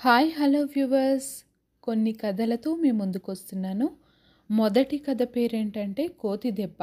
hi hello viewers కొన్ని కథలతో మీ ముందుకు వస్తున్నాను మొదటి కథ పేరేంటంటే కోతి దెబ్బ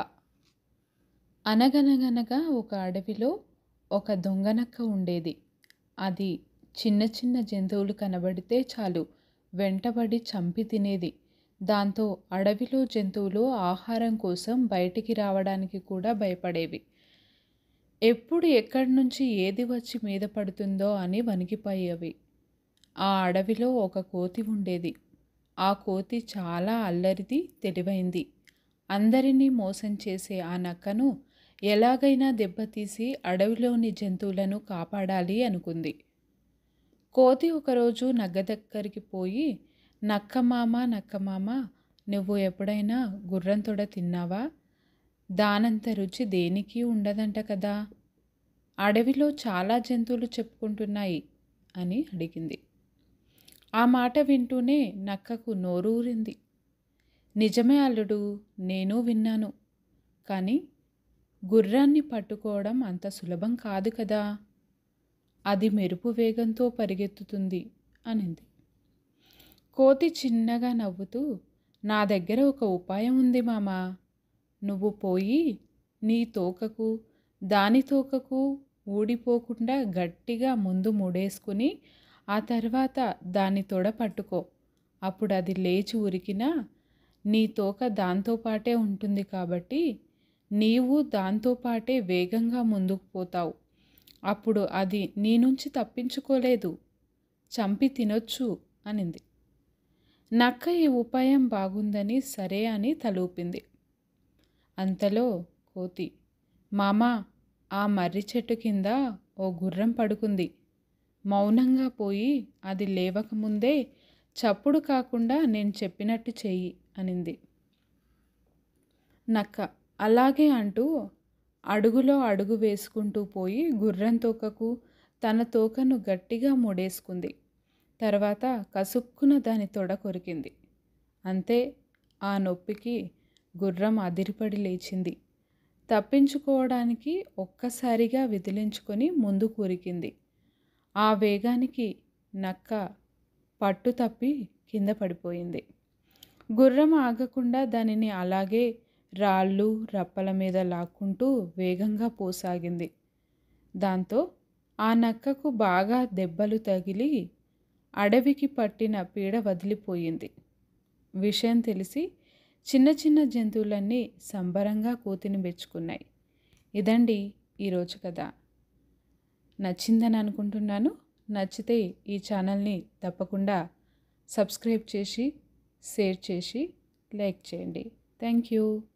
అనగనగనగా ఒక అడవిలో ఒక దొంగనక్క ఉండేది అది చిన్న చిన్న జంతువులు కనబడితే చాలు వెంటబడి చంపి తినేది దాంతో అడవిలో జంతువులు ఆహారం కోసం బయటికి రావడానికి కూడా భయపడేవి ఎప్పుడు ఎక్కడి నుంచి ఏది వచ్చి మీద పడుతుందో అని వణికిపోయేవి ఆ అడవిలో ఒక కోతి ఉండేది ఆ కోతి చాలా అల్లరిది తెలివైంది అందరినీ మోసం చేసే ఆ నక్కను ఎలాగైనా దెబ్బతీసి అడవిలోని జంతువులను కాపాడాలి అనుకుంది కోతి ఒకరోజు నగ్గ దగ్గరికి పోయి నక్కమామ నక్కమామ నువ్వు ఎప్పుడైనా గుర్రం తొడ తిన్నావా దానంత రుచి దేనికి ఉండదంట కదా అడవిలో చాలా జంతువులు చెప్పుకుంటున్నాయి అని అడిగింది ఆ మాట వింటూనే నక్కకు నోరూరింది నిజమే అల్లుడు నేను విన్నాను కానీ గుర్రాన్ని పట్టుకోవడం అంత సులభం కాదు కదా అది మెరుపు వేగంతో పరిగెత్తుతుంది అనింది కోతి చిన్నగా నవ్వుతూ నా దగ్గర ఒక ఉపాయం ఉంది మామా నువ్వు పోయి నీ తోకకు దాని తోకకు ఊడిపోకుండా గట్టిగా ముందు ముడేసుకుని ఆ తర్వాత దాని తొడ పట్టుకో అప్పుడు అది లేచి ఉరికినా నీ తోక దాంతో పాటే ఉంటుంది కాబట్టి నీవు దాంతో పాటే వేగంగా ముందుకు పోతావు అప్పుడు అది నీ నుంచి తప్పించుకోలేదు చంపి తినొచ్చు అనింది నక్క ఈ ఉపాయం బాగుందని సరే అని తలూపింది అంతలో కోతి మామా ఆ మర్రి చెట్టు కింద ఓ గుర్రం పడుకుంది మౌనంగా పోయి అది లేవకముందే చప్పుడు కాకుండా నేను చెప్పినట్టు చెయ్యి అనింది నక్క అలాగే అంటూ అడుగులో అడుగు వేసుకుంటూ పోయి గుర్రం తోకకు తన తోకను గట్టిగా ముడేసుకుంది తర్వాత కసుక్కున దాని తొడ కొరికింది అంతే ఆ నొప్పికి గుర్రం అదిరిపడి లేచింది తప్పించుకోవడానికి ఒక్కసారిగా విదిలించుకొని ముందు కూరికింది ఆ వేగానికి నక్క పట్టు తప్పి కింద పడిపోయింది గుర్రం ఆగకుండా దానిని అలాగే రాళ్ళు రప్పల మీద లాక్కుంటూ వేగంగా పోసాగింది దాంతో ఆ నక్కకు బాగా దెబ్బలు తగిలి అడవికి పట్టిన పీడ వదిలిపోయింది విషయం తెలిసి చిన్న చిన్న జంతువులన్నీ సంబరంగా కోతిని మెచ్చుకున్నాయి ఇదండి ఈరోజు కథ నచ్చిందని అనుకుంటున్నాను నచ్చితే ఈ ఛానల్ని తప్పకుండా సబ్స్క్రైబ్ చేసి షేర్ చేసి లైక్ చేయండి థ్యాంక్ యూ